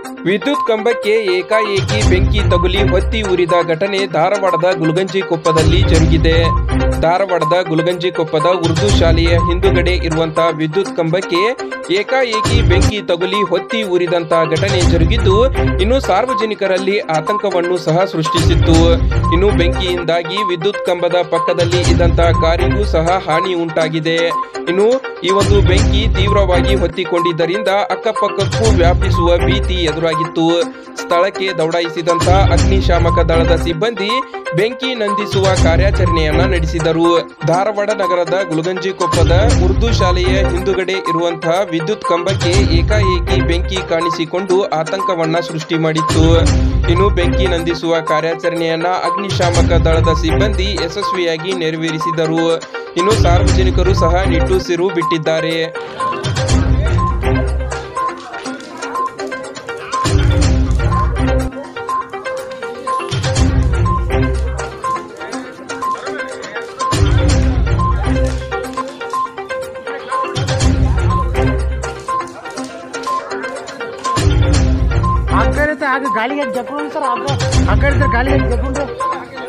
ವಿದ್ಯುತ್ ಕಂಬಕ್ಕೆ ಏಕಾಏಕಿ ಬೆಂಕಿ ತಗುಲಿ ಹೊತ್ತಿ ಉರಿದ ಘಟನೆ ಧಾರವಾಡದ ಗುಲ್ಗಂಜಿ ಕೊಪ್ಪದಲ್ಲಿ ಜರುಗಿದೆ ಧಾರವಾಡದ ಗುಲ್ಗಂಜಿ ಕೊಪ್ಪದ ಉರ್ದು ಶಾಲೆಯ ಹಿಂದುಗಡೆ ಇರುವಂತಹ ವಿದ್ಯುತ್ ಕಂಬಕ್ಕೆ ಏಕಾಏಕಿ ಬೆಂಕಿ ತಗುಲಿ ಹೊತ್ತಿ ಉರಿದಂತ ಘಟನೆ ಜರುಗಿದ್ದು ಇನ್ನು ಸಾರ್ವಜನಿಕರಲ್ಲಿ ಆತಂಕವನ್ನು ಸಹ ಸೃಷ್ಟಿಸಿತ್ತು ಇನ್ನು ಬೆಂಕಿಯಿಂದಾಗಿ ವಿದ್ಯುತ್ ಕಂಬದ ಪಕ್ಕದಲ್ಲಿ ಇದ್ದಂತಹ ಕಾರಿಗೂ ಸಹ ಹಾನಿ ಉಂಟಾಗಿದೆ ಇನ್ನು ಈ ಒಂದು ಬೆಂಕಿ ತೀವ್ರವಾಗಿ ಹೊತ್ತಿಕೊಂಡಿದ್ದರಿಂದ ಅಕ್ಕಪಕ್ಕಕ್ಕೂ ವ್ಯಾಪಿಸುವ ಭೀತಿ ಎದುರಾಗಿತ್ತು ಸ್ಥಳಕ್ಕೆ ದೌಡಾಯಿಸಿದಂತ ಅಗ್ನಿಶಾಮಕ ದಳದ ಸಿಬ್ಬಂದಿ ಬೆಂಕಿ ನಂದಿಸುವ ಕಾರ್ಯಾಚರಣೆಯನ್ನ ನಡೆಸಿದರು ಧಾರವಾಡ ನಗರದ ಗುಲ್ಗಂಜಿ ಕೊಪ್ಪದ ಉರ್ದು ಶಾಲೆಯ ಹಿಂದುಗಡೆ ಇರುವಂತಹ ವಿದ್ಯುತ್ ಕಂಬಕ್ಕೆ ಏಕಾಏಕಿ ಬೆಂಕಿ ಕಾಣಿಸಿಕೊಂಡು ಆತಂಕವನ್ನ ಸೃಷ್ಟಿ ಮಾಡಿತ್ತು ಇನ್ನು ಬೆಂಕಿ ನಂದಿಸುವ ಕಾರ್ಯಾಚರಣೆಯನ್ನ ಅಗ್ನಿಶಾಮಕ ದಳದ ಸಿಬ್ಬಂದಿ ಯಶಸ್ವಿಯಾಗಿ ನೆರವೇರಿಸಿದರು ಇನ್ನು ಸಾರ್ವಜನಿಕರು ಸಹ ನಿಟ್ಟುಸಿರು ಬಿಟ್ಟಿದ್ದಾರೆ ಆ ಕಡೆ ಇದ್ರೆ ಆಗ ಗಾಳಿಗೆ ಜಕ್ಕೊಂಡು ಸರ್ ಆಗ ಆ ಕಡೆ ಇದ್ರೆ ಗಾಳಿಗೆ ಜಕ್ಕೊಂಡು